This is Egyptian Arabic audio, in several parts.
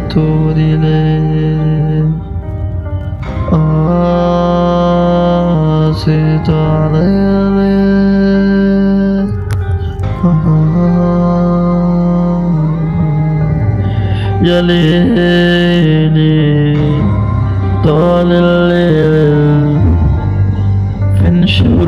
تودي ليه قاسيت علي ليه يا ليلي طال الليل فين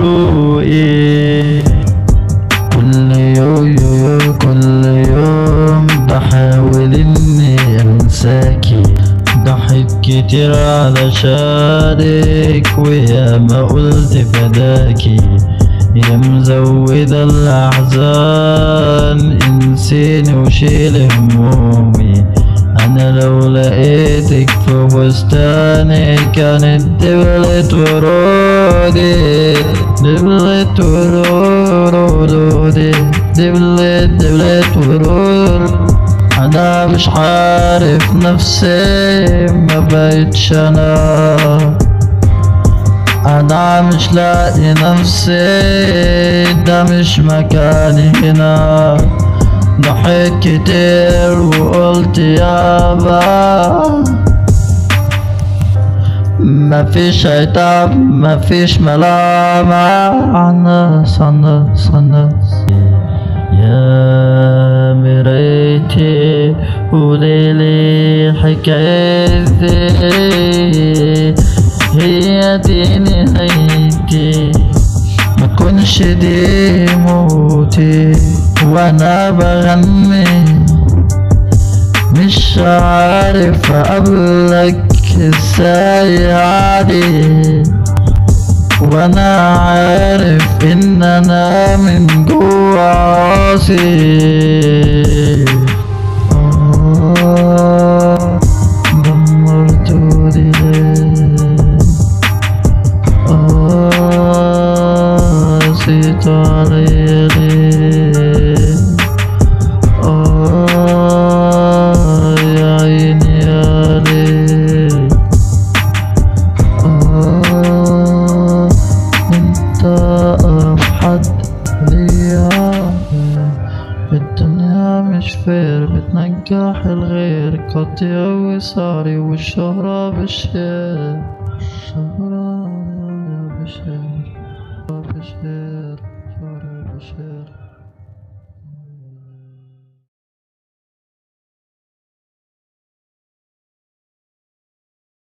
شروقي كل يوم كل يوم بحاول اني انساكي ضحك كتير علشانك ويا ما قلت فداكي يا مزودة الأحزان انسيني وشيل همومي أنا لو لقيتك في بستاني كانت دبلت ورودي دبلت ورودي دبلت دبلت ورود أنا مش عارف نفسي ما بقتش أنا أنا مش لاقي نفسي ده مش مكاني هنا ضحك كتير وقلت يابا مفيش عتاب مفيش ملامة عنس عنس عنس يا مرايتي قوليلي حكايتي هي دي نهايتي ما كنش دي موتي وانا بغني مش عارف اقابلك ازاي عادي وانا عارف ان انا من جوا عاصي آه، دمرتولي ليه آه، قسيت علي ليه آه، يا عيني يا ليه آه انت اقرب حد ليا في الدنيا مش فير بتنجح الغير قطيع وصاري والشهرة بالشير الشهرة بالشير